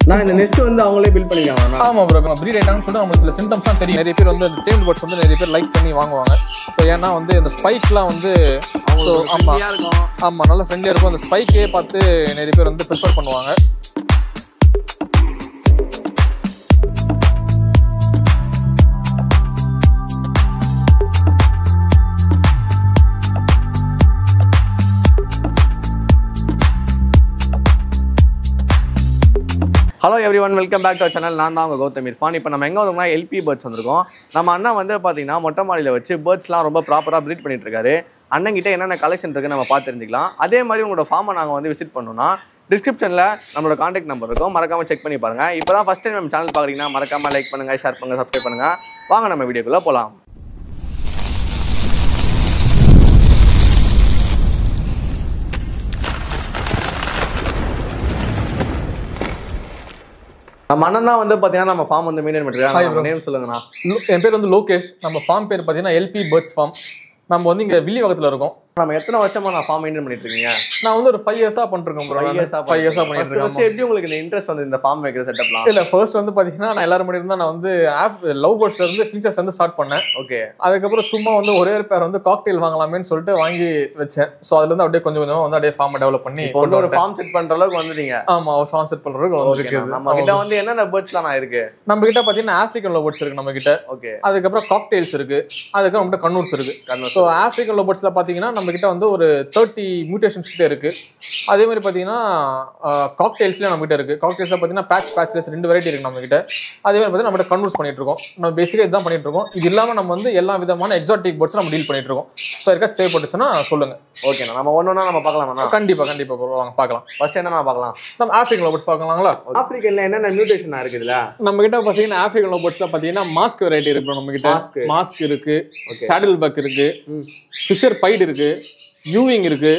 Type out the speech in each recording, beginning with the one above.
நான் இந்த நெக்ஸ்ட் வந்து அவங்களே பில்ட் பண்ணிக்கலாம் ஆமா ப்ரோ ப்ரீட் ஆயிட்டாங்கன்னு சொல்லிட்டு நம்ம சில சிம்டம்ஸ் தான் தெரியும் நிறைய பேர் வந்து அந்த டேபிள் பேர்ட்ஸ் வந்து நிறைய பேர் லைக் பண்ணி வாங்குவாங்க ஸோ ஏன்னா வந்து அந்த ஸ்பைக்லாம் வந்து so, ஆமா இருக்கும் ஆமா நல்லா ஃப்ரெண்ட்லியாக இருக்கும் அந்த ஸ்பைக்கே பார்த்து நிறைய பேர் வந்து ப்ரிஃபர் பண்ணுவாங்க hello everyone welcome back to channel நான் தான் உங்க கௌதம் இர்ஃபான் இப்போ நம்ம எங்கே வந்தோம்னா எல்பி பேர்ட்ஸ் வந்திருக்கோம் நம்ம அண்ணன் வந்து பார்த்தீங்கன்னா மொட்டை மாடியில் வச்சு பேர்ட்ஸ்லாம் ரொம்ப ப்ராப்பராக ப்ரீட் பண்ணிட்டு இருக்காரு அண்ணன் கிட்ட என்னென்ன கலெக்ஷன் இருக்குன்னு நம்ம பார்த்து தெரிஞ்சுக்கலாம் அதே மாதிரி உங்களோட ஃபார்மை நாங்கள் வந்து விசிட் பண்ணோம்னா டிஸ்கிரிப்ஷனில் நம்மளோட காண்டாக்ட் நம்பர் இருக்கும் மறக்காம செக் பண்ணி பாருங்க இப்போ தான் ஃபஸ்ட் டைம் நம்ம சேனல் பார்க்குறீங்கன்னா மறக்காம லைக் பண்ணுங்க ஷேர் பண்ணுங்க சப்ஸ்கிரைப் பண்ணுங்க வாங்க நம்ம வீடியோக்குள்ளே போகலாம் நம்ம அண்ணன் தான் வந்து பார்த்தீங்கன்னா நம்ம ஃபார்ம் வந்து மெயின்டைன் Hi, பண்ணிருக்காங்க bro. நேம் சொல்லுங்கண்ணா லோ- என் பேர் வந்து லோகேஷ் நம்ம ஃபார்ம் பேர் பார்த்தீங்கன்னா எல்பி பேர்ட்ஸ் ஃபார்ம் நம்ம வந்து இங்கே வில்லிவாக்கத்தில் இருக்கோம் நம்ம எத்தனை வருஷமா நான் ஃபார்ம் மெயின்டைன் பண்ணிட்டு இருக்கீங்க நான் வந்து ஒரு ஃபைவ் இயர்ஸாக பண்ணிருக்கேன் ப்ரோ ஃபைவ் இயர்ஸாக பண்ணிட்டு இருக்கேன் ஆமா. எப்படி உங்களுக்கு இந்த இன்ட்ரெஸ்ட் வந்து இந்த ஃபார்ம் வைக்கிற செட்டப்லாம் இல்ல ஃபர்ஸ்ட் வந்து பாத்தீங்கன்னா நான் எல்லாரும் முன்னாடி இருந்தா நான் வந்து ஆப் லவ் பேர்ட்ஸ்ல இருந்து ஃபீச்சர்ஸ் வந்து ஸ்டார்ட் பண்ணேன் ஓகே அதுக்கப்புறம் சும்மா வந்து ஒரே ஒரு பேர் வந்து காக்டெயில் வாங்கலாமேன்னு சொல்லிட்டு வாங்கி வச்சேன் ஸோ அதுல இருந்து அப்படியே கொஞ்சம் கொஞ்சமா வந்து அப்படியே ஃபார்ம் டெவலப் பண்ணி இப்போ வந்து ஒரு ஃபார்ம் செட் பண்ற அளவுக்கு வந்துட்டீங்க ஆமா ஒரு ஃபார்ம் செட் பண்றதுக்கு ஓகே வந்துருக்கு நம்ம கிட்ட வந்து என்னென்ன பேர்ட்ஸ்லாம் நான் இருக்கு நம்ம கிட்ட பாத்தீங்கன்னா ஆப்பிரிக்கன் லவ் பேர்ட்ஸ் இருக்கு நம்ம கிட்ட ஓகே அதுக்கப்புறம் காக்டெயில்ஸ் இருக்கு அதுக்கப்புறம் நம்மகிட்ட கண்ணூர்ஸ் இருக்கு கண்ணூர் ஸோ ஆப்பிரிக்கன் லவ் பேர்ட்ஸ்ல பாத்தீங்கன்னா நம்ம கிட்ட வந்து ஒரு தேர்ட்டி மியூட்டேஷன்ஸ் கிட்ட இருக்கு அதே மாதிரி பாத்தீங்கன்னா காக்டெயில்ஸ்ல நம்ம கிட்ட இருக்கு காக்டெயில்ஸ்ல பாத்தீங்கன்னா பேட்ச் பேட்ச்லெஸ் ரெண்டு வெரைட்டி இருக்கு நம்ம கிட்ட அதே மாதிரி பாத்தீங்கன்னா நம்ம கன்வர்ஸ் பண்ணிட்டு இருக்கோம் நம்ம பேசிக்கா இதுதான் பண்ணிட்டு இருக்கோம் இது இல்லாம நம்ம வந்து எல்லா விதமான எக்ஸாட்டிக் பேர்ட்ஸ் நம்ம டீல் பண்ணிட்டு இருக்கோம் ஸோ இருக்கா தேவைப்பட்டுச்சுன்னா சொல்லுங்க ஓகேண்ணா நம்ம ஒன்னொன்னா நம்ம பார்க்கலாமா கண்டிப்பா கண்டிப்பா bro. வாங்க பார்க்கலாம் ஃபர்ஸ்ட் என்ன பார்க்கலாம் நம்ம ஆப்பிரிக்கன் லவ் பேர்ட்ஸ் பார்க்கலாங்களா ஆப்பிரிக்கன்ல என்னென்ன மியூட்டேஷன் இருக்கு இதுல நம்ம கிட்ட பாத்தீங்கன்னா ஆப்பிரிக்கன் லவ் பேர்ட்ஸ்ல பாத்தீங்கன்னா மாஸ்க் வெரைட்டி இருக்கு bro நம்ம கிட்ட Mask. மாஸ்க் இருக்கு Okay. சாடில் பக் இருக்கு ம். ஃபிஷர் பைட் இருக்கு யூவிங் இருக்கு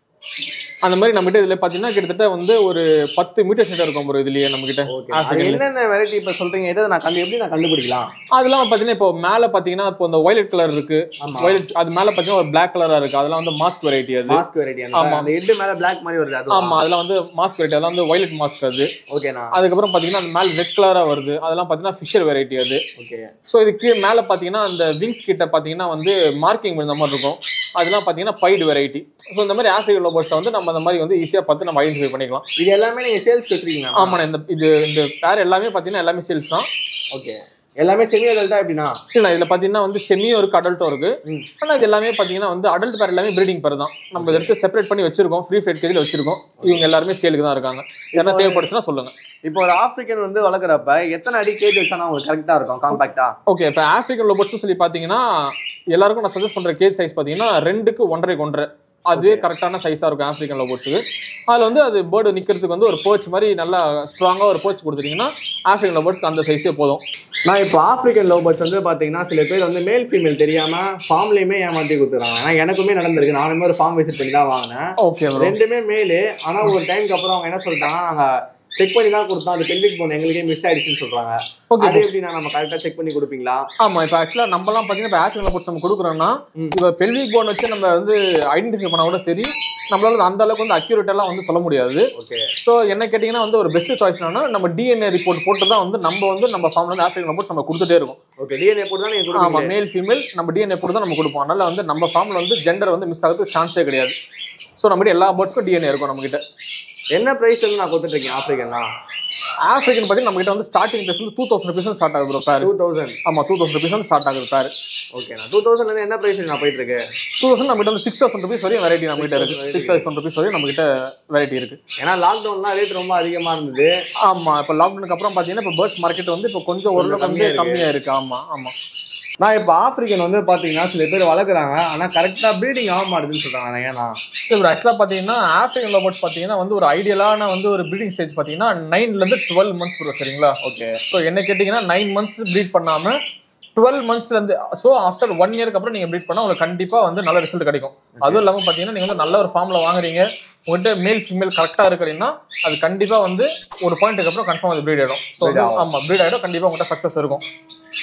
அந்த மாதிரி நம்ம கிட்ட இதுல பாத்தீங்கன்னா கிட்டத்தட்ட வந்து ஒரு பத்து மீட்டர்ஸ் இருக்கும் ப்ரோ இதுலயே நம்ம கிட்ட ஓகே அது என்னென்ன வெரைட்டி இப்போ சொல்றீங்க எதை நான் கண்டு எப்படி நான் கண்டுபிடிக்கலாம் அதெல்லாம் பாத்தீங்கன்னா இப்போ மேல பாத்தீங்கன்னா இப்போ இந்த வயலட் கலர் இருக்கு ஆமா. வயலட் அது மேல பாத்தீங்கன்னா ஒரு பிளாக் கலரா இருக்கு அதெல்லாம் வந்து மாஸ்க் வெரைட்டி அது மாஸ்க் வெரைட்டி ஆமா. அந்த ஹெட் மேல பிளாக் மாதிரி வருது அது ஆமா அதெல்லாம் வந்து மாஸ்க் வெரைட்டி அதெல்லாம் வந்து வயலட் மாஸ்க் அது ஓகேண்ணா அதுக்கப்புறம் பாத்தீங்கன்னா அந்த மேல ரெட் கலரா வருது அதெல்லாம் பாத்தீங்கன்னா ஃபிஷர் வெரைட்டி அது ஓகே ஸோ இது கீழே மேலே பார்த்தீங்கன்னா அந்த விங்ஸ் கிட்ட பார்த்தீங்கன்னா வந்து மார்க்கிங் இந்த மாதிரி இருக்கும் அதெல்லாம் பார்த்தீங்கன்னா பைடு வெரைட்டி ஸோ இந்த மாதிரி ஆசிரியர் லோபோஸ்ட்டை வந்து நம்ம அந்த மாதிரி வந்து ஈஸியாக பார்த்து நம்ம ஐடென்டிஃபை பண்ணிக்கலாம் இது எல்லாமே நீங்க சேல்ஸ் வச்சிருக்கீங்களா ஆமாண்ணே இந்த இது இந்த பேர் எல்லாமே பார்த்தீங்கன்னா எல்லாமே சேல்ஸ் தான் ஓகே எல்லாமே செமி அடல்ட்டா எப்படின்னா இல்லை இதில் பார்த்தீங்கன்னா வந்து செமியும் இருக்கு அடல்ட்டும் இருக்கு ம். ஆனால் இது எல்லாமே பார்த்தீங்கன்னா வந்து அடல்ட் பேர் எல்லாமே ப்ரீடிங் பேர் தான் நம்ம இதை எடுத்து செப்பரேட் பண்ணி வச்சிருக்கோம் ஃப்ரீ ஃபைட் கேஜில் வச்சிருக்கோம் இவங்க எல்லாருமே சேலுக்கு தான் இருக்காங்க யாரா தேவைப்படுச்சுன்னா சொல்லுங்க இப்போ ஒரு ஆப்பிரிக்கன் வந்து வளர்க்குறப்ப எத்தனை அடி கேஜ் வச்சா உங்களுக்கு கரெக்டா இருக்கும் காம்பாக்டா ஓகே இப்போ ஆஃப்ரிக்கன் லோபோட்ஸ் சொல்லி பார்த்தீங்கன்னா எல்லாருக்கும் நான் சஜஸ்ட் பண்ணுற கேஜ் சைஸ் பார்த்தீங்கன்னா ரெண்டுக்கு ஒன்றரை ஒன்றரை அதுவே கரெக்டான சைஸாக இருக்கும் ஆஃப்ரிக்கன் லோபோட்ஸுக்கு அதில் வந்து அது பேர்டு நிற்கிறதுக்கு வந்து ஒரு போச் மாதிரி நல்லா ஸ்ட்ராங்காக ஒரு போச் கொடுத்துட்டீங்கன்னா ஆஃப்ரிக்கன் லோபோட்ஸ்க்கு அந்த சைஸே போதும் நான் இப்போ ஆப்பிரிக்கன் லவ் பேர்ட்ஸ் வந்து பாத்தீங்கன்னா சில பேர் வந்து மேல் ஃபீமேல் தெரியாம ஃபார்ம்லயுமே ஏமாத்தி கொடுத்துறாங்க ஆனா எனக்குமே நடந்திருக்கு நானுமே ஒரு ஃபார்ம் விசிட் பண்ணி தான் வாங்கினேன் ஓகே ரெண்டுமே மேலு ஆனா ஒரு டைம்க்கு அப்புறம் அவங்க என்ன சொல்லிட்டாங்க நாங்க செக் பண்ணி தான் கொடுத்தோம் அது பெல்விக் போன் எங்களுக்கே மிஸ் ஆயிடுச்சுன்னு சொல்றாங்க ஓகே அது எப்படின்னா நம்ம கரெக்டா செக் பண்ணி கொடுப்பீங்களா ஆமாம் இப்போ ஆக்சுவலாக நம்மலாம் பார்த்தீங்கன்னா இப்போ ஆஃப்ரிக்கன் லோபோட்ஸ் நம்ம கொடுக்குறோம்னா ம். இப்போ பெல்விக் போன் வச்சு நம்ம வந்து ஐடென்டிஃபை பண்ணா கூட சரி நம்மளால அந்த அளவுக்கு வந்து அக்யூரேட்டெல்லாம் வந்து சொல்ல முடியாது ஓகே ஸோ என்ன கேட்டிங்கன்னா வந்து ஒரு பெஸ்ட் சாய்ஸ் என்னன்னா நம்ம டிஎன்ஏ ரிப்போர்ட் போட்டு தான் வந்து நம்ம வந்து நம்ம ஃபார்ம்ல வந்து ஆஃப்ரிக்கன் லோபோட்ஸ் நம்ம கொடுத்துட்டே இருக்கும் ஓகே டிஎன்ஏ போட்டு தான் நீங்க ஆமா கொடுப்பீங்க மேல் ஃபீமேல் நம்ம டிஎன்ஏ போட்டு தான் நம்ம கொடுப்போம் அதனால வந்து நம்ம ஃபார்ம்ல வந்து ஜெண்டர் வந்து மிஸ் ஆகிறதுக்கு சான்ஸே கிடையாது ஸோ நம்மகிட்ட எல்லா பேர்ட்ஸ்க்கும் டிஎன்ஏ இருக்கும் நம்ம கிட்ட என்ன பிரைஸ் வந்து நான் கொடுத்துட்டு இருக்கேன் ஆப்பிரிக்கன்லாம் ஆஃப்ரிக்கன் பார்த்தீங்கன்னா நம்ம கிட்ட வந்து ஸ்டார்டிங் ப்ரைஸ் வந்து டூ தௌசண்ட் ருபீஸ் ஸ்டார்ட் ஆகுது ப்ரோ பேர் டூ தௌசண்ட் ஆமா டூ தௌசண்ட் ருபீஸ் வந்து ஸ்டார்ட் ஆகுது பேர் ஓகேண்ணா டூ தௌசண்ட் என்ன பிரைஸ் நான் போயிட்டு இருக்கு டூ தௌசண்ட் நம்ம கிட்ட வந்து சிக்ஸ் தௌசண்ட் ருபீஸ் வரையும் வெரைட்டி நம்ம கிட்ட இருக்கு சிக்ஸ் தௌசண்ட் ருபீஸ் வரையும் நம்ம கிட்ட வெரைட்டி இருக்கு ஏன்னா லாக்டவுன்லாம் ரேட் ரொம்ப அதிகமா இருந்தது ஆமா இப்போ லாக்டவுனுக்கு அப்புறம் பார்த்தீங்கன்னா இப்போ பேர்ட்ஸ் மார்க்கெட் வந்து இப்போ கொஞ்சம் ஓரளவுக்கு வந்து கம்மியா இருக்கு. கம்மியா இருக்கு ஆமா ஆமா நான் இப்போ ஆப்பிரிக்கன் வந்து பாத்தீங்கன்னா சில பேர் வளர்க்குறாங்க ஆனா கரெக்டா ப்ரீடிங் ஆக மாட்டேதுன்னு சொல்றாங்க ஏன்னா இப்போ ஆக்சுவலாக பார்த்தீங்கன்னா ஆஃப்ரிக்கன் லோபர்ட்ஸ் பார்த்தீங்கன்னா வந்து ஒரு ஐடியலான வந்து ஒரு ப்ரீடிங் ஸ்டேஜ் பார்த்தீங்கன்னா நைன்லேருந்து டுவெல் மந்த்ஸ் வரும் சரிங்களா ஓகே ஸோ என்ன கேட்டிங்கன்னா நைன் மந்த்ஸ் ப்ரீட் பண்ணாமல் டுவெல் மந்த்ஸ்லேருந்து ஸோ ஆஃப்டர் ஒன் இயருக்கு அப்புறம் நீங்கள் ப்ரீட் பண்ணால் உங்களுக்கு கண்டிப்பாக வந்து நல்ல ரிசல்ட் கிடைக்கும் அதுவும் இல்லாமல் பார்த்தீங்கன்னா நீங்கள் வந்து நல்ல ஒரு ஃபார்மில் வாங்குறீங்க உங்கள்கிட்ட மேல் ஃபீமேல் கரெக்டாக இருக்கிறீங்கன்னா அது கண்டிப்பாக வந்து ஒரு பாயிண்ட்டுக்கு அப்புறம் கன்ஃபார்ம் அது ப்ரீட் ஆகிடும் ஸோ Breed ஆகும். ஆமாம் ப்ரீட் ஆகிடும் கண்டிப்பாக உங்கள்கிட்ட சக்ஸஸ் இருக்கும்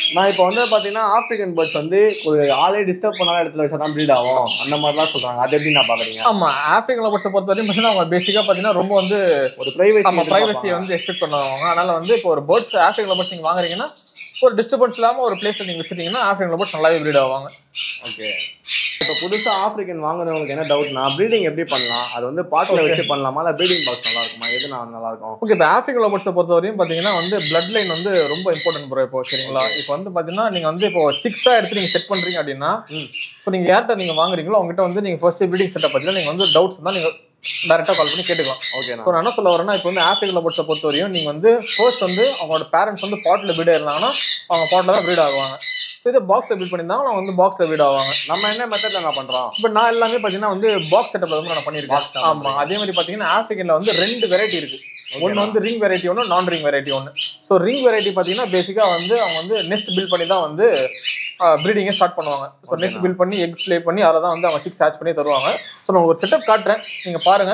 நான் இப்போ வந்து பாத்தீங்கன்னா ஆப்பிரிக்கன் பேர்ட்ஸ் வந்து ஒரு ஆளே டிஸ்டர்ப் பண்ணாத இடத்துல வச்சா தான் ப்ரீட் ஆகும் அந்த மாதிரிலாம் சொல்றாங்க அது எப்படி நான் பாக்குறீங்க ஆமா ஆப்பிரிக்கன் லவர்ஸை பொறுத்த வரைக்கும் பார்த்தீங்கன்னா அவங்க பேசிக்கா பார்த்தீங்கன்னா ரொம்ப வந்து ஒரு பிரைவேசி ஆமா பிரைவசியை வந்து எக்ஸ்பெக்ட் பண்ணுவாங்க அதனால வந்து இப்போ ஒரு பேர்ட்ஸ் ஆப்பிரிக்கன் லவர்ஸ் நீங்க வாங்குறீங்கன்னா ஒரு டிஸ்டர்பன்ஸ் இல்லாம ஒரு பிளேஸ்ல நீங்க வச்சிருக்கீங்கன்னா ஆப்பிரிக்கன் லவர்ஸ் நல்லாவே ப்ரீட் ஆவாங்க ஓகே இப்போ புதுசா ஆப்பிரிக்கன் வாங்குறவங்களுக்கு என்ன டவுட்னா ப்ரீடிங் எப்படி பண்ணலாம் அது வந்து பாட்டில் வச்சு பண்ணலாமா இல்ல ப்ரீடிங் பாக்ஸ் நல்லா இருக்குமா எது நான் நல்லா இருக்கும் ஓகே இப்போ ஆப்பிரிக்கன் லவர்ஸை பொறுத்த வரையும் பார்த்தீங்கன்னா வந்து பிளட் லைன் வந்து ரொம்ப இம்பார்ட்டன்ட் ப்ரோ இப்போ சரிங்களா இப்போ வந்து பார்த்தீங்கன்னா நீங்க வந்து இப்போ சிக்ஸா எடுத்து நீங்க செட் பண்றீங்க அப்படின்னா இப்போ நீங்க யார்கிட்ட நீங்க வாங்குறீங்களோ அவங்ககிட்ட வந்து நீங்க ஃபர்ஸ்ட் ப்ரீடிங் செட்டப் பார்த்தீங்கன்னா நீங்க வந்து டவுட்ஸ் தான் நீங்க டேரக்டா கால் பண்ணி கேட்டுக்கலாம் ஓகேண்ணா ஸோ நான் என்ன சொல்ல வரேன்னா இப்போ வந்து ஆப்பிரிக்கன் லவர்ஸை பொறுத்த வரையும் நீங்க வந்து ஃபர்ஸ்ட் வந்து அவங்களோட பேரண்ட்ஸ் வந்து பாட்டில் ப்ரீட் இருந்தாங்கன்னா அவங்க பாட்டில் தான் ப்ரீட் ஆகுவாங்க ஸோ இதே பாக்ஸில் ப்ரீட் பண்ணியிருந்தாங்க அவங்க வந்து பாக்ஸில் ப்ரீட் ஆவாங்க நம்ம என்ன மெத்தட்ல நான் பண்றோம் இப்போ நான் எல்லாமே பார்த்தீங்கன்னா வந்து பாக்ஸ் செட்டப்ல வந்து நான் Box பண்ணியிருக்கேன் setup ஆமா அதே மாதிரி பார்த்தீங்கன்னா ஆப்பிரிக்கன்ல வந்து ரெண்டு வெரைட்டி இருக்கு ஒன்று வந்து ரிங் வெரைட்டி ஒன்று நான் ரிங் வெரைட்டி ஒன்று ஸோ ரிங் வெரைட்டி பார்த்தீங்கன்னா பேசிக்காக வந்து அவங்க வந்து நெஸ்ட் பில்ட் பண்ணி தான் வந்து ப்ரீடிங்கை ஸ்டார்ட் பண்ணுவாங்க ஸோ நெஸ்ட் பில்ட் பண்ணி எக்ஸ் லே பண்ணி அதை தான் வந்து அவங்க சிக்ஸ் ஹேட்ச் பண்ணி தருவாங்க ஸோ நான் ஒரு செட்டப் காட்டுறேன் நீங்கள் பாருங்க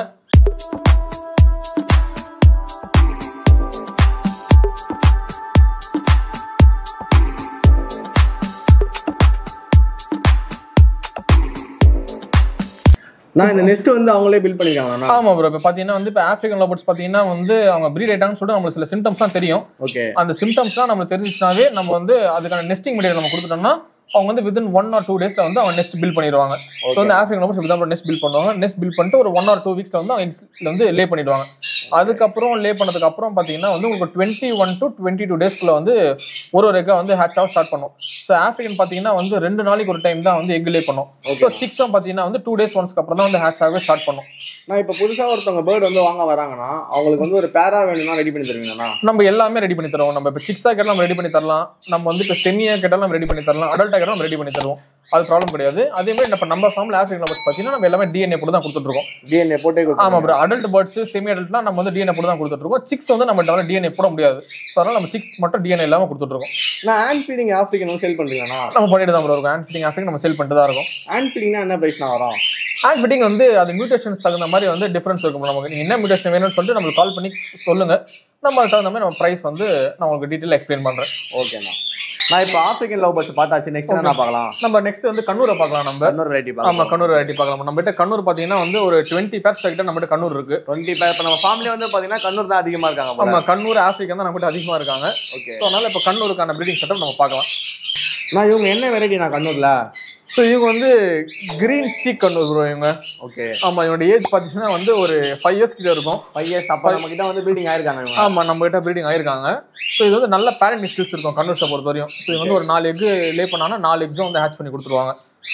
நான் இந்த நெஸ்ட் வந்து அவங்களே பில்ட் பண்ணிருக்காங்களா ஆமா ப்ரோ இப்போ பார்த்தீங்கன்னா வந்து இப்போ ஆஃப்ரிக்கன் லோபர்ட்ஸ் பார்த்தீங்கன்னா வந்து அவங்க ப்ரீட் ஆயிட்டாங்கன்னு சொல்லிட்டு நம்மளுக்கு சில சிம்டம்ஸ்லாம் தெரியும் ஓகே அந்த சிம்டம்ஸ்லாம் நம்மளுக்கு தெரிஞ்சுச்சுனாவே நம்ம வந்து அதுக்கான நெஸ்டிங் மெட்டீரியல் நம்ம கொடுத்துட்டோம்னா அவங்க வந்து வித்தின் ஒன் ஆர் டூ டேஸ்ல வந்து அவங்க நெஸ்ட் பில் பண்ணிடுவாங்க ஸோ வந்து ஆஃப்ரிக்கன் லோபர்ஸ் இப்படி தான் நெஸ்ட் பில் பண்ணுவாங்க நெஸ்ட் பில் பண்ணிட்டு ஒரு ஒன் ஆர் டூ வீக்ஸ்ல வந்து அவங்க eggsல வந்து லே பண்ணிடுவாங்க அதுக்கப்புறம் லே பண்ணதுக்கு அப்புறம் பார்த்தீங்கன்னா வந்து உங்களுக்கு twenty one to twenty two டேஸ்க்குள்ள வந்து ஒரு ஒரு எக்கா வந்து ஹேட்ச் ஆக ஸ்டார்ட் பண்ணும் ஸோ ஆஃப்ரிக்கன் பார்த்தீங்கன்னா வந்து ரெண்டு நாளைக்கு ஒரு டைம் தான் வந்து எக் லே பண்ணும் ஸோ சிக்ஸும் பார்த்தீங்கன்னா வந்து டூ டேஸ் ஒன்ஸ்க்கு அப்புறம் தான் வந்து ஹேட்ச் ஆகவே ஸ்டார்ட் பண்ணும் நான் இப்போ புதுசா ஒருத்தவங்க பேர்டு வந்து வாங்க வராங்கன்னா அவங்களுக்கு வந்து ஒரு பேரா வேணும்னா ரெடி பண்ணி தருவீங்கண்ணா நம்ம எல்லாமே ரெடி பண்ணி தருவோம் நம்ம இப்போ சிக்ஸா கேட்டாலும் நம்ம ரெடி பண்ணி தரலாம் நம்ம வந்து இப்போ செமியா கேட்டாலும் நம்ம ரெடி பண்ணி தரலாம் அடல்ட்டா கேட்டாலும் நம்ம ரெடி பண்ணி தருவோம் அது ப்ராப்ளம் கிடையாது அதே மாதிரி நம்ம நம்ம ஃபார்ம்ல ஆஃப்ரிக்கன் நம்பர்ஸ் பார்த்தீங்கன்னா நம்ம எல்லாமே டிஎன்ஏ போட்டு தான் கொடுத்துட்டு இருக்கோம் டிஎன்ஏ போட்டே ஆமா கொடுத்துருங்க. ப்ரோ அடல்ட் பேர்ட்ஸ் செமி அடல்ட்லாம் நம்ம வந்து டிஎன்ஏ போட்டு தான் கொடுத்துட்டு இருக்கோம் சிக்ஸ் வந்து நம்ம டிஎன்ஏ போட முடியாது ஸோ அதனால நம்ம சிக்ஸ் மட்டும் டிஎன்ஏ இல்லாம கொடுத்துட்டு இருக்கோம் நான் ஹேண்ட் ஃபீடிங் ஆப்ரிக்கன் வந்து செல் பண்றீங்கண்ணா நம்ம பண்ணிட்டு தான் ப்ரோ இருக்கும் ஹேண்ட் ஃபிட்டிங் ஆஃப்ரிக்கன் நம்ம செல் பண்ணிட்டு தான் இருக்கும் ஹேண்ட் ஃபீடிங்னா என்ன பிரைஸ்னா வரும் ஹேண்ட் ஃபிட்டிங் வந்து அது மியூட்டேஷன்ஸ் தகுந்த மாதிரி வந்து டிஃபரன்ஸ் இருக்கும் நமக்கு நீங்க என்ன மியூட்டேஷன் வேணும்னு சொல்லிட்டு நம்மளுக்கு கால் பண்ணி சொல்லுங்க நம்ம அதுக்கு தகுந்த மாதிரி நம்ம ப்ரைஸ் வந்து நான் உங்களுக்கு டீட்டெயில் எக்ஸ்பிளைன் பண்றேன் ஓகேண்ணா நான் இப்போ ஆப்ரிக்கன் லவ் பர்ட்ஸ் பார்த்தாச்சு நெக்ஸ்ட் என்ன பார்க்கலாம் நம்ம நெக்ஸ்ட் வந்து கண்ணூரை பார்க்கலாம் நம்ம இன்னொரு வெரைட்டி ஆமா பார்க்கலாம் கண்ணூர் வெரைட்டி பார்க்கலாம் நம்ம கிட்ட கண்ணூர் பாத்தீங்கன்னா வந்து ஒரு டுவெண்ட்டி பேர்ஸ் கிட்ட நம்ம கிட்ட கண்ணூர் இருக்கு டுவெண்ட்டி பேர் இப்போ நம்ம ஃபேமிலி வந்து பார்த்தீங்கன்னா கண்ணூர் தான் அதிகமாக இருக்காங்க போல. ஆமா கண்ணூர் ஆப்பிரிக்கா தான் நம்ம கிட்ட அதிகமா இருக்காங்க ஓகே ஸோ அதனால இப்போ கண்ணூருக்கான ப்ரீடிங் செட்டப் நம்ம பார்க்கலாம் நான் இவங்க என்ன வெரைட்டி நான் கண்ணூர்ல ஸோ இவங்க வந்து கிரீன் சீக் கண்ணூர் ப்ரோ இவங்க ஓகே ஆமா இவனோட ஏஜ் பார்த்தீங்கன்னா வந்து ஒரு ஃபைவ் இயர்ஸ் கிட்ட இருக்கும் ஃபைவ் இயர்ஸ் அப்போ நம்ம கிட்ட வந்து பீடிங் ஆயிருக்காங்க இவங்க ஆமா நம்ம கிட்ட ப்ரீடிங் ஆயிருக்காங்க ஸோ இது வந்து நல்ல பேரண்ட் ஸ்கில்ஸ் இருக்கும் கண்ணூர்ஸை பொறுத்த வரையும் ஸோ இது வந்து ஒரு நாலு எக் லே பண்ணாங்கன்னா நாலு எக்ஸும் வந்து ஹேட்ச் பண்ணி கொடுத்துருவாங்க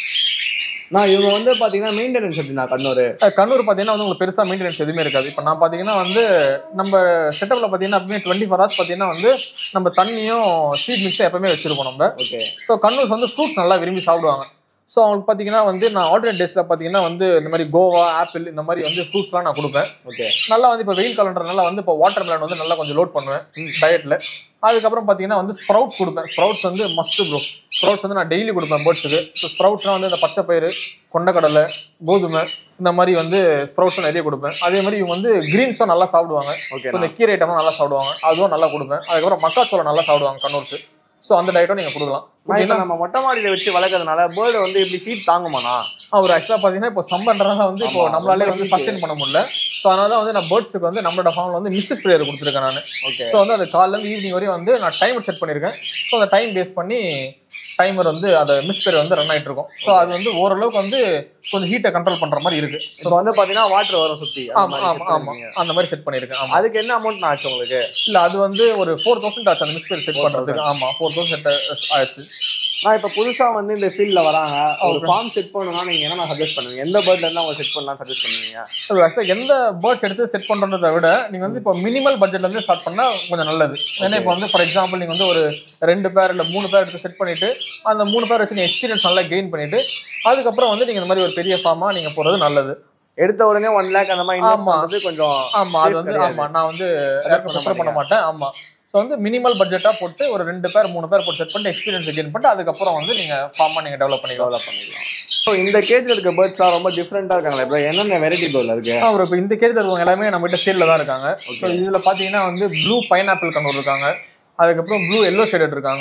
நான் இவங்க வந்து பார்த்தீங்கன்னா மெயின்டெனன்ஸ் எப்படி நான் கண்ணூர் அஹ் கண்ணூர் பார்த்தீங்கன்னா வந்து உங்களுக்கு பெருசாக மெயின்டெனன்ஸ் எதுவுமே இருக்காது இப்போ நான் பார்த்தீங்கன்னா வந்து நம்ம செட்டப்பில் பார்த்தீங்கன்னா எப்பவுமே டுவெண்ட்டி ஃபோர் ஹவர்ஸ் பார்த்தீங்கன்னா வந்து நம்ம தண்ணியும் சீட் மிக்ஸும் எப்பவுமே வச்சிருப்போம் நம்ம ஓகே ஸோ கண்ணூர்ஸ் வந்து ஃப்ரூட்ஸ் நல்லா விரும்பி சாப்பிடுவாங்க ஸோ அவங்களுக்கு பார்த்தீங்கன்னா வந்து நான் ஆல்டர்னேட் டேஸில் பார்த்தீங்கன்னா வந்து இந்த மாதிரி கோவா ஆப்பிள் இந்த மாதிரி வந்து ஃப்ரூட்ஸ்லாம் நான் கொடுப்பேன் ஓகே நல்லா வந்து இப்போ வெயில் காலன்றதுனால வந்து இப்போ வாட்டர் மெலன் வந்து நல்லா கொஞ்சம் லோட் பண்ணுவேன் டயட்டில் அதுக்கப்புறம் பார்த்தீங்கன்னா வந்து ஸ்ப்ரவுட்ஸ் கொடுப்பேன் ஸ்ப்ரவுட்ஸ் வந்து மஸ்ட் ப்ரோ ஸ்ப்ரவுட்ஸ் வந்து நான் டெய்லி கொடுப்பேன் பேர்ட்ஸுக்கு ஸோ ஸ்ப்ரவுட்ஸ்லாம் வந்து இந்த பச்சை பயிறு கொண்டக்கடலை கோதுமை இந்த மாதிரி வந்து ஸ்ப்ரவுட்ஸும் நிறைய கொடுப்பேன் அதே மாதிரி இவங்க வந்து கிரீன்ஸும் நல்லா சாப்பிடுவாங்க ஓகே So, இந்த கீரை ஐட்டமும் நல்லா சாப்பிடுவாங்க அதுவும் நல்லா கொடுப்பேன் அதுக்கப்புறம் மக்காச்சோளம் நல்லா சாப்பிடுவாங்க கண்ணூர்ஸ் ஸோ அந்த டயட்டும் நீங்கள் கொடுக்கலாம் நான் இப்போ நம்ம மொட்டை மாடியில வச்சு வளர்க்கறதுனால பேர்டு வந்து இப்படி ஹீட் தாங்குமாண்ணா அவர் ஆக்சுவலாக பார்த்தீங்கன்னா இப்போ சம்பன்றனால வந்து இப்போ ஆமா, நம்மளாலே ரொம்ப வந்து heat. சஸ்டெயின் பண்ண முடியல ஸோ அதனால தான் வந்து நான் பேர்ட்ஸுக்கு வந்து நம்மளோட ஃபார்மில் வந்து மிஸ்டர் ஸ்ப்ரேயர் கொடுத்துருக்கேன் நான் ஓகே ஸோ வந்து அது காலையிலேருந்து ஈவினிங் வரையும் வந்து நான் டைமர் செட் பண்ணியிருக்கேன் ஸோ அந்த டைம் பேஸ் பண்ணி டைமர் வந்து அந்த மிஸ்பேர் வந்து ரன் ஆயிட்டு இருக்கும் ஸோ அது வந்து ஓரளவுக்கு வந்து கொஞ்சம் ஹீட்டை கண்ட்ரோல் பண்ற மாதிரி இருக்கு இப்போ வந்து பார்த்தீங்கன்னா வாட்டர் வரும் சுற்றி ஆமா ஆமா ஆமா அந்த மாதிரி செட் பண்ணியிருக்கேன் ஆமா அதுக்கு என்ன அமௌண்ட் நான் ஆச்சு உங்களுக்கு இல்ல அது வந்து ஒரு ஃபோர் தௌசண்ட் ஆச்சு அந்த மிஸ்பேர் செட் பண்றதுக்கு ஆமா ஃபோர் தௌசண்ட் ஆயிடுச்சு நான் இப்போ புதுசா வந்து இந்த ஃபீல்ட்ல வராங்க ஒரு ஃபார்ம் செட் பண்ணணும்னா நீங்க என்ன சஜஸ்ட் பண்ணுவீங்க எந்த பேர்ட்ல இருந்து அவங்க செட் பண்ணலாம் சஜஸ்ட் பண்ணுவீங்க ஆக்சுவலாக எந்த பேர்ட்ஸ் எடுத்து செட் பண்றதை விட நீங்க வந்து இப்போ மினிமல் பட்ஜெட்ல இருந்து ஸ்டார்ட் பண்ணா கொஞ்சம் நல்லது ஏன்னா இப்போ வந்து ஃபார் எக்ஸாம்பிள் நீங்க வந்து ஒரு ரெண்டு பேர் இல்ல மூணு பேர் எடுத்து செட் பண்ணிட்டு அந்த மூணு பேர் வச்சு நீங்க எக்ஸ்பீரியன்ஸ் நல்லா கெயின் பண்ணிட்டு அதுக்கப்புறம் வந்து நீங்க இந்த மாதிரி ஒரு பெரிய ஃபார்மா நீங்க போறது நல்லது எடுத்த உடனே ஒன் லேக் அந்த மாதிரி invest ஆமா. பண்றது கொஞ்சம் ஆமா அது வந்து கிடையாது. ஆமா நான் வந்து பண்ண ப்ரிஃபர் பண்ண மாட்டேன் ஆமா ஸோ வந்து மினிமல் பட்ஜெட்டா போட்டு ஒரு ரெண்டு பேர் மூணு பேர் போட்டு செட் பண்ணிட்டு எக்ஸ்பீரியன்ஸ் கெயின் பண்ணிட்டு அதுக்கப்புறம் வந்து நீங்க ஃபார்மா நீங்க டெவலப் பண்ணிக்கலாம் டெவலப் பண்ணிக்கலாம் ஸோ இந்த கேஜ்ல இருக்க பேர்ட்ஸ்லாம் ரொம்ப டிஃப்ரெண்டா இருக்காங்களே இப்போ என்னென்ன வெரைட்டி பேர்ட்ல இருக்கு அவர் இப்போ இந்த கேஜில் இருக்கவங்க எல்லாமே நம்ம கிட்ட சேல்ல தான் இருக்காங்க ஸோ இதுல பாத்தீங்கன்னா வந்து ப்ளூ பைனாப்பிள் கண்ணூர் இருக்காங்க அதுக்கப்புறம் ப்ளூ எல்லோ ஷேடட் இருக்காங்க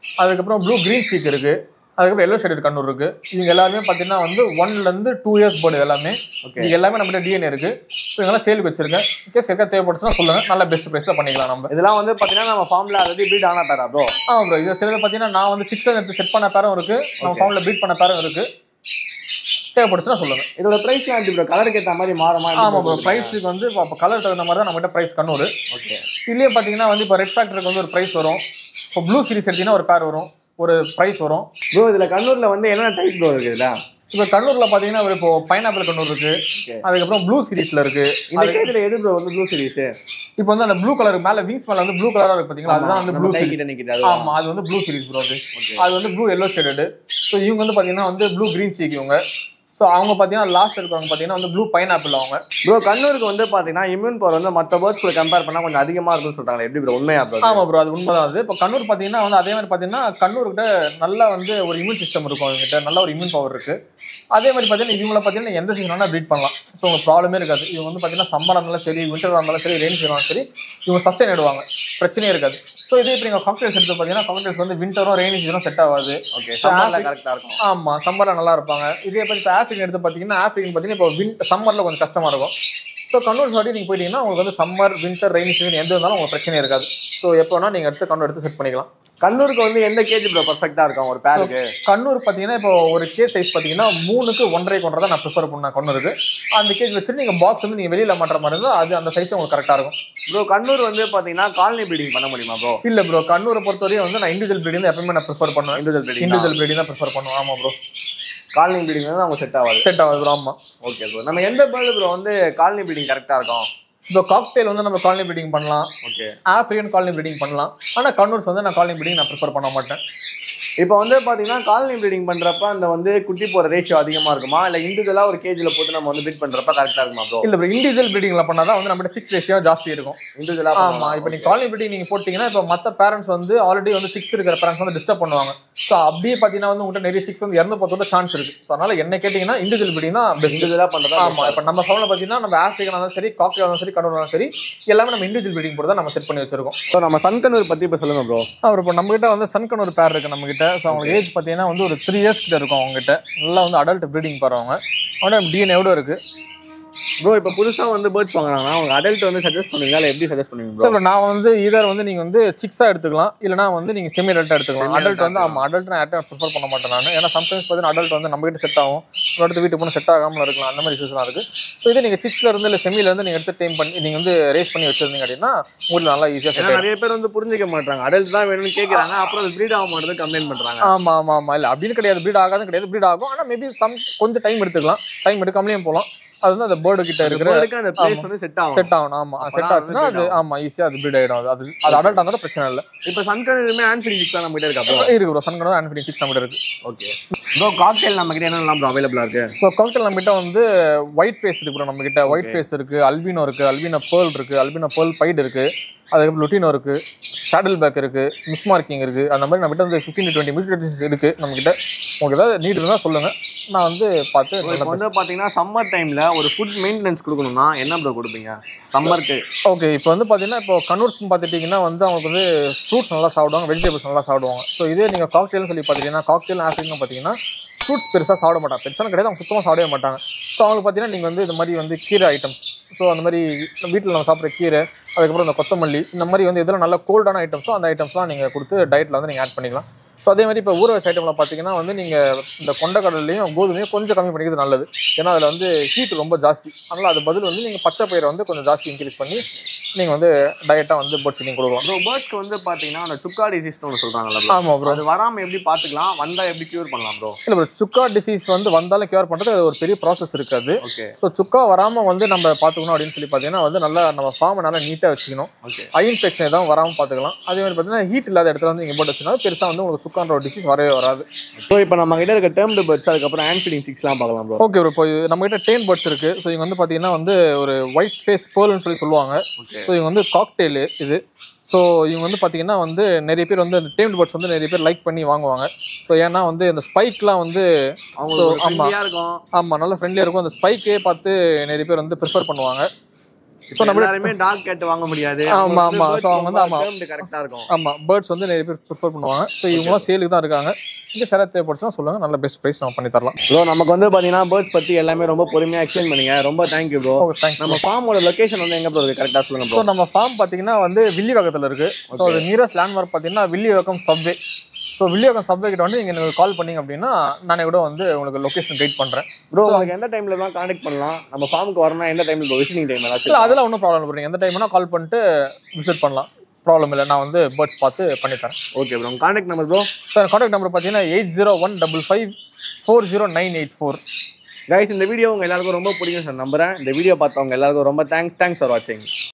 அதுக்கப்புறம் ப்ளூ கிரீன் சீக் இருக்கு அதுக்கப்புறம் எல்லோ ஷேடட் கண்ணூர் இருக்கு இவங்க எல்லாருமே பார்த்தீங்கன்னா வந்து ஒன்ல இருந்து டூ இயர்ஸ் போர்டு எல்லாமே ஓகே இது எல்லாமே நம்ம டிஎன்ஏ இருக்கு ஸோ இதெல்லாம் சேலுக்கு வச்சிருக்கேன் கேஸ் எக்கா தேவைப்படுச்சுன்னா சொல்லுங்க நல்ல பெஸ்ட் ப்ரைஸ்ல பண்ணிக்கலாம் நம்ம இதெல்லாம் வந்து பாத்தீங்கன்னா நம்ம ஃபார்ம்ல ஆல்ரெடி பீட் ஆனா பேரா ப்ரோ ஆமா ப்ரோ இது சிலது பார்த்தீங்கன்னா நான் வந்து சிக்ஸ் எடுத்து செட் பண்ண பேரும் இருக்கு நம்ம Okay. ஃபார்ம்ல பீட் பண்ண பேரும் இருக்கு தேவைப்படுச்சுன்னா சொல்லுங்க இதோட பிரைஸ்லாம் எப்படி ப்ரோ கலருக்கு ஏத்த மாதிரி மாறுமா ஆமா ப்ரோ ப்ரைஸுக்கு வந்து இப்போ கலர் தகுந்த மாதிரி தான் நம்மகிட்ட ப்ரைஸ் கண்ணூர் ஓகே இதுலயே பார்த்தீங்கன்னா வந்து இப்போ ரெட் ஃபேக்டருக்கு வந்து ஒரு ப்ரைஸ் வரும் இப்போ ப்ளூ சீரிஸ் எடுத்தீங்கன்னா ஒரு பேர் வரும் ஒரு ப்ரைஸ் வரும் ப்ரோ இதுல கண்ணூர்ல வந்து என்னென்ன டைப் ப்ரோ இருக்கு இதுல இப்போ கண்ணூர்ல பார்த்தீங்கன்னா ஒரு இப்போ பைனாப்பிள் கண்ணூர் இருக்கு Okay. அதுக்கப்புறம் ப்ளூ சீரிஸ்ல இருக்கு இந்த கேஜ்ல எது ப்ரோ வந்து ப்ளூ சீரிஸ் இப்போ வந்து அந்த ப்ளூ கலர் மேல விங்ஸ் மேல வந்து ப்ளூ கலரா இருக்கு பாத்தீங்களா அதுதான் வந்து ப்ளூ கை சீரிஸ் கிட்ட நிக்குது அது ஆமா அது வந்து ப்ளூ சீரிஸ் ப்ரோ அது Okay. அது வந்து ப்ளூ எல்லோ ஷேடடு ஸோ இவங்க வந்து பாத்தீங்கன்னா வந்து ப்ளூ கிரீன் சீக் இவங்க ஸோ அவங்க பாத்தீங்கன்னா லாஸ்ட் இருக்கிறவங்க பாத்தீங்கன்னா வந்து ப்ளூ பைனாப்பிள் அவங்க ப்ரோ கண்ணூருக்கு வந்து பாத்தீங்கன்னா இம்யூன் பவர் வந்து மத்த பேர்ட்ஸ் கூட கம்பேர் பண்ணா கொஞ்சம் அதிகமா இருக்கும்னு சொல்றாங்க எப்படி ப்ரோ உண்மையா ப்ரோ ஆமா ப்ரோ அது உண்மைதான் அது இப்போ கண்ணூர் பாத்தீங்கன்னா வந்து அதே மாதிரி பாத்தீங்கன்னா கண்ணூர்கிட்ட நல்லா வந்து ஒரு இம்யூன் சிஸ்டம் இருக்கும் அவங்ககிட்ட நல்ல ஒரு இம்யூன் பவர் இருக்கு அதே மாதிரி பாத்தீங்கன்னா இவங்கள பாத்தீங்கன்னா எந்த சீசன் வேணா ப்ரீட் பண்ணலாம் ஸோ உங்களுக்கு ப்ராப்ளமே இருக்காது இவங்க வந்து பாத்தீங்கன்னா சம்மர் இருந்தாலும் சரி விண்டர் இருந்தாலும் சரி ரெயின் சீசன் சரி இவங்க சஸ்டைன் ஆயிடுவாங்க பிரச்சனையே இருக்காது ஸோ இதே இப்போ நீங்கள் காக்டேல்ஸ் எடுத்து பார்த்தீங்கன்னா காக்டேல்ஸ் வந்து விண்டரும் ரெயின் சீசனும் செட் ஆகாது ஓகே சம்மர்ல கரெக்டா இருக்கும் ஆமா சம்மர்ல நல்லா இருப்பாங்க இதே பத்தி இப்போ ஆஃப்ரிக்கன் எடுத்து பார்த்தீங்கன்னா ஆஃப்ரிக்கன் பார்த்தீங்கன்னா இப்போ வின் சம்மர்ல கொஞ்சம் கஷ்டமா இருக்கும் ஸோ கண்ணூர் சாட்டி நீங்கள் போயிட்டீங்கன்னா உங்களுக்கு வந்து சம்மர் வின்டர் ரெயின் சீசன் எந்த இருந்தாலும் உங்களுக்கு பிரச்சனை இருக்காது ஸோ எப்போ வேணா நீங்கள் எடுத்து கண்ணூர் எடுத்து செட் பண்ணிக்கலாம் கண்ணூருக்கு வந்து எந்த கேஜ் ப்ரோ பர்ஃபெக்ட்டா இருக்கும் ஒரு பேருக்கு கண்ணூர் பார்த்தீங்கன்னா இப்போ ஒரு கேஸ் சைஸ் பார்த்தீங்கன்னா மூணுக்கு ஒன்றரை கொண்டரை தான் நான் ப்ரிஃபர் பண்ணேன் கண்ணூருக்கு அந்த கேஜ் வச்சுட்டு நீங்கள் பாக்ஸ் வந்து நீங்கள் வெளியில் மாட்டுற மாதிரி இருந்தால் அது அந்த சைஸ் உங்களுக்கு கரெக்டாக இருக்கும் ப்ரோ கண்ணூர் வந்து பாத்தீங்கன்னா காலனி ப்ரீடிங் பண்ண முடியுமா ப்ரோ இல்லை ப்ரோ கண்ணூரை பொறுத்தவரையும் வந்து நான் இண்டிவிஜுவல் ப்ரீடிங் தான் எப்பவுமே நான் ப்ரிஃபர் பண்ணுவேன் இண்டிவிஜுவல் ப்ரீடிங் இண்டிவிஜுவல் ப்ரீடிங் தான் ப்ரிஃபர் பண்ணுவேன் ஆமாம் ப்ரோ காலனி ப்ரீடிங் வந்து அவங்க செட் ஆகாது செட் ஆகுது ப்ரோ ஆமாம் ஓகே ப்ரோ நம்ம எந்த பேர்டு ப்ரோ வந்து காலனி ப்ரீடிங் கரெக்டா இருக்கும் இப்போ காக்டெயில் வந்து நம்ம காலனி ப்ரீடிங் பண்ணலாம் ஓகே ஆஃப்ரிக்கன் காலனி ப்ரீடிங் பண்ணலாம் ஆனால் கண்ணூர்ஸ் வந்து நான் காலனி ப்ரீடிங் நான் ப்ரிஃபர் பண்ண மாட்டேன் இப்போ வந்து பாத்தீங்கன்னா காலனி ப்ரீடிங் பண்றப்ப அந்த வந்து குட்டி போற ரேஷியோ அதிகமா இருக்குமா இல்ல இண்டிவிஜுவலா ஒரு கேஜ்ல போட்டு நம்ம வந்து பீட் பண்றப்ப கரெக்டா இருக்குமா ப்ரோ இல்லை ப்ரோ இண்டிவிஜுவல் ப்ரீடிங்ல பண்ணால் தான் வந்து நம்மகிட்ட சிக்ஸ் ரேஷியோ ஜாஸ்தி இருக்கும் இண்டிவிஜுவலா ஆமா இப்போ நீங்க காலனி ப்ரீடிங் நீங்க போட்டீங்கன்னா இப்போ மற்ற பேரண்ட்ஸ் வந்து ஆல்ரெடி வந்து சிக்ஸ் இருக்கிற பேரண்ட்ஸ் வந்து டிஸ்டர்ப் பண்ணுவாங்க ஸோ அப்படியே பார்த்தீங்கன்னா வந்து உங்கள்கிட்ட நிறைய சிக்ஸ் வந்து இறந்து போகிறதோட சான்ஸ் இருக்கு ஸோ அதனால என்ன கேட்டிங்கன்னா இண்டிவிஜுவல் ப்ரீடிங் தான் பெஸ்ட் இண்டிவிஜுவலா பண்றதா ஆமா இப்போ நம்ம ஃபோனில் பார்த்தீங்கன்னா நம்ம ஆஃப்ரிக்கன் இருந்தாலும் சரி காக்டெயில் இருந்தாலும் சரி கண்ணூர் இருந்தாலும் சரி எல்லாமே நம்ம இண்டிவிஜுவல் ப்ரீடிங் போட்டு தான் நம்ம செட் பண்ணி வச்சிருக்கோம் ஸோ நம்ம சன்கனூர் பத்தி இப்ப சொல்லுங்க ப்ரோ அப்புறம் இப்போ நம்ம கிட்ட வந்து சன்கன் ஒரு பேர் இருக்கு நம்ம கிட்ட ஸோ அவங்க ஏஜ் பார்த்தீங்கன்னா வந்து ஒரு த்ரீ இயர்ஸ் கிட்ட இருக்கும் அவங்க கிட்ட நல்லா வந்து அடல்ட் ப்ரீடிங் போறவங்க அவனோட டிஎன்ஏவோட இருக்கு ப்ரோ இப்போ புதுசா வந்து பேர்ட்ஸ் வாங்குறாங்கன்னா அவங்க அடல்ட் வந்து சஜஸ்ட் பண்ணுவீங்களா இல்ல எப்படி சஜஸ்ட் பண்ணுவீங்க ப்ரோ இப்போ நான் வந்து இதர் வந்து நீங்க வந்து சிக்ஸா எடுத்துக்கலாம் இல்லனா வந்து நீங்க செமி அடல்ட்டா எடுத்துக்கலாம் Semi அடல்ட் adult வந்து ஆமா அடல்ட் நான் யார்ட்டும் ப்ரிஃபர் பண்ண மாட்டேன் நான் ஏன்னா சம்டைம்ஸ் பார்த்தீங்கன்னா அடல்ட் வந்து நம்ம கிட்ட செட் ஆகும் அடுத்த வீட்டுக்கு போன செட் ஆகாமல இருக்கலாம் அந்த மாதிரி இஷ்யூஸ்லாம் இருக்கு ஸோ இதே நீங்க சிக்ஸ்ல இருந்து இல்ல செமில இருந்து நீங்க எடுத்து டைம் பண்ணி நீங்க வந்து ரேஸ் பண்ணி வச்சிருந்தீங்க அப்படின்னா உங்களுக்கு நல்லா ஈஸியா செட் ஏன்னா நிறைய பேர் வந்து புரிஞ்சுக்க மாட்டாங்க அடல்ட் தான் வேணும்னு கேக்குறாங்க அப்புறம் அது ப்ரீட் ஆக மாட்டேது கம்ப்ளைண்ட் பண்றாங்க ஆமா ஆமா ஆமா இல்ல அப்படின்னு கிடையாது ப்ரீட் ஆகாதுன்னு கிடையாது ப்ரீட் ஆகும் ஆனா மேபி சம் கொஞ்சம் டைம் எடுத்துக்கலாம் டைம் எடுக்காமலேயும் போகலாம் அது வந்து அந்த பேர்டு கிட்ட இருக்கிற பேர்டுக்கு அந்த பிளேஸ் வந்து செட் ஆகும் செட் ஆகணும் ஆமா அப்பதான் செட் அது ஆச்சுன்னா breed அது ஆமா ஈஸியா அது ப்ரீட் ஆயிடும் அது அது அது அடல்ட் இருந்தாலும் பிரச்சனை இல்லை இப்போ சன்கனூருமே ஆன்சரிங் சிக்ஸ் தான் நம்ம கிட்ட இருக்கா ப்ரோ இருக்கு ப்ரோ சன்கனோ அண்ட் ஃபினிக்ஸ் நம்ம கிட்ட இருக்கு ஓகே ப்ரோ காக்டெயில் நம்ம கிட்ட என்னெல்லாம் ப்ரோ அவைலபிளா இருக்கு ஸோ காக்டெயில் நம்ம கிட்ட வந்து ஒயிட் ஃபேஸ் இருக்கு ப்ரோ நம்ம கிட்ட ஒயிட் ஃபேஸ் இருக்கு அல்பினோ இருக்கு அல்பினோ பேர்ல் இருக்கு அல்பினோ பேர்ல் பைட் இருக்கு அதுக்கப்புறம் லுட்டினோ இருக்கு ஷேடல் பேக் இருக்கு மிஸ் மார்க்கிங் இருக்கு அந்த மாதிரி நம்ம கிட்ட வந்து ஃபிஃப்டின் டு டுவெண்ட்டி மியூசிக் இருக்கு நம்ம கிட்ட உங்களுக்கு ஏதாவது நீட் இருந்தால் சொல்லுங்க நான் வந்து பார்த்து இப்போ நல்லா வந்து பாத்தீங்கன்னா சம்மர் டைம்ல ஒரு ஃபுட் மெயின்டெனன்ஸ் கொடுக்கணும்னா என்ன ப்ரோ கொடுப்பீங்க சம்மருக்கு ஓகே இப்போ வந்து பார்த்தீங்கன்னா இப்போ கன்வர்ட்ஸ்னு பார்த்துட்டிங்கன்னா வந்து அவங்களுக்கு வந்து ஃப்ரூட்ஸ் நல்லா சாப்பிடுவாங்க வெஜிடபிள்ஸ் நல்லா சாப்பிடுவாங்க ஸோ இதே நீங்கள் காக்டெயில்னு சொல்லி பார்த்துட்டீங்கன்னா காக்டெயில் ஆஃப்ரிக்கன் பார்த்தீங்கன்னா ஃப்ரூட்ஸ் பெருசாக சாப்பிட மாட்டாங்க பெருசாக கிடையாது அவங்க சுத்தமாக சாப்பிடவே மாட்டாங்க ஸோ அவங்களுக்கு பார்த்தீங்கன்னா நீங்கள் வந்து இந்த மாதிரி வந்து கீரை ஐட்டம்ஸ் ஸோ அந்த மாதிரி வீட்டில் நம்ம சாப்பிட்ற கீரை அதுக்கப்புறம் இந்த கொத்தமல்லி இந்த மாதிரி வந்து இதெல்லாம் நல்ல கோல்டான ஐட்டம்ஸோ அந்த ஐட்டம்ஸ்லாம் நீங்கள் கொடுத்து டயட்டில் வந்து நீங்கள் ஆட் பண்ணிக்கலாம் ஸோ அதே மாதிரி இப்போ ஊற வச்ச ஐட்டமில் பார்த்தீங்கன்னா வந்து நீங்கள் இந்த கொண்டக்கடலையும் கோதுமையும் கொஞ்சம் கம்மி பண்ணிக்கிறது நல்லது ஏன்னா அதில் வந்து ஹீட் ரொம்ப ஜாஸ்தி அதனால் அது பதில் வந்து நீங்கள் பச்சை பயிரை வந்து கொஞ்சம் ஜாஸ்தி இன்க்ரீஸ் பண்ணி நீங்கள் வந்து டயட்டாக வந்து பேர்ட் ஃபீடிங் கொடுக்கலாம் ப்ரோ பேர்ட்ஸ்க்கு வந்து பாத்தீங்கன்னா அந்த சுக்கா டிசீஸ்னு ஒன்று சொல்றாங்கல்ல bro? ஆமாம் ப்ரோ அது வராம எப்படி பாத்துக்கலாம் வந்தா எப்படி கியூர் பண்ணலாம் ப்ரோ இல்லை ப்ரோ சுக்கா டிசீஸ் வந்து வந்தாலும் கியூர் பண்ணுறது அது ஒரு பெரிய ப்ராசஸ் இருக்காது ஓகே ஸோ சுக்கா வராமல் வந்து நம்ம பார்த்துக்கணும் அப்படின்னு சொல்லி பார்த்தீங்கன்னா வந்து நல்லா நம்ம ஃபார்மை நல்லா நீட்டாக வச்சுக்கணும் ஓகே ஐ இன்ஃபெக்ஷன் எதாவது வராமல் பார்த்துக்கலாம் அதே மாதிரி பார்த்தீங்கன்னா ஹீட் இல்லாத இடத்துல வந்து நீங்கள் போட்டு வச்சுனா பெருசாக வந்து உங்களுக்கு சுக்கான்ற ஒரு டிசீஸ் வரவே வராது ஸோ இப்போ நம்ம கிட்ட இருக்க டேர்ம்டு பேர்ட்ஸ் அதுக்கப்புறம் ஹேண்ட் ஃபீடிங் சிக்ஸ்லாம் பார்க்கலாம் ப்ரோ ஓகே ப்ரோ இப்போ நம்ம கிட்ட டேன் பேர்ட்ஸ் இருக்கு ஸோ இவங்க வந்து பார்த்தீங்கன்னா வந்து ஒரு ஒயிட் ஃபேஸ் பேர்ல்னு சொல்லி சொல்லுவாங்க ஓகே ஸோ இவங்க வந்து காக்டெயிலு இது ஸோ இவங்க வந்து பார்த்தீங்கன்னா வந்து நிறைய பேர் வந்து டேம்டு பேர்ட்ஸ் வந்து நிறைய பேர் லைக் பண்ணி வாங்குவாங்க ஸோ ஏன்னா வந்து இந்த ஸ்பைக்லாம் வந்து அவங்க So, ஆமா. ஃப்ரெண்ட்லியா இருக்கும் ஆமாம் நல்லா ஃப்ரெண்ட்லியாக இருக்கும் அந்த ஸ்பைக்கே பார்த்து நிறைய பேர் வந்து ப்ரிஃபர் பண்ணுவாங்க ஸோ நம்ம எல்லாருமே டாக் கேட் வாங்க முடியாது ஆமா, ஆமா. So, அவங்க வந்து ஆமா. கரெக்டா இருக்கும் ஆமாம் பேர்ட்ஸ் வந்து நிறைய பேர் ப்ரிஃபர் பண்ணுவாங்க ஸோ இவங்களாம் சேலுக்கு தான் இருக்காங்க இங்கே சில தேவைப்படுச்சுன்னா சொல்லுங்க நல்ல பெஸ்ட் ப்ரைஸ் நம்ம பண்ணி தரலாம் ப்ரோ நமக்கு வந்து பாத்தீங்கன்னா பேர்ட்ஸ் பத்தி எல்லாமே ரொம்ப பொறுமையா எக்ஸ்பிளைன் பண்ணீங்க ரொம்ப தேங்க்யூ ப்ரோ ஓகே தேங்க்ஸ் நம்ம ஃபார்மோட லொகேஷன் வந்து எங்க ப்ரோ இருக்கு கரெக்டா சொல்லுங்க ஸோ ப்ரோ நம்ம ஃபார்ம் பார்த்தீங்கன்னா வந்து வில்லிவாக்கத்தில் இருக்கு ஸோ அது நியரஸ்ட் லேண்ட்மார்க் பார்த்தீங்கன்னா Villivakkam subway so Villivakkam subway கிட்ட வந்து நீங்கள் எனக்கு கால் பண்ணீங்க அப்படின்னா நானே கூட வந்து உங்களுக்கு லொகேஷன் கைட் பண்ணுறேன் ப்ரோ உங்களுக்கு எந்த டைம்ல தான் கான்டாக்ட் பண்ணலாம் நம்ம ஃபார்முக்கு வரணும் எந்த டைம்ல ப்ரோ விசிட்டிங் டைம் இல்லை ஏதாச்சும் அதெல்லாம் ஒன்றும் ப்ராப்ளம் இல்லை எந்த டைம்னா கால் பண்ணிட்டு விசிட் பண்ணலாம் ப்ராப்ளம் இல்லை நான் வந்து பேர்ட்ஸ் பார்த்து பண்ணி தரேன் okay bro contact number bro sir contact number பார்த்தீங்கன்னா eight zero one double five four zero nine eight four guys இந்த வீடியோ உங்க எல்லாருக்கும் ரொம்ப பிடிக்கும் சார் நம்புறேன் இந்த வீடியோ பார்த்தவங்க எல்லாருக்கும் ரொம்ப தேங்க்ஸ் தேங்க்ஸ் ஃபார் வாட்சிங்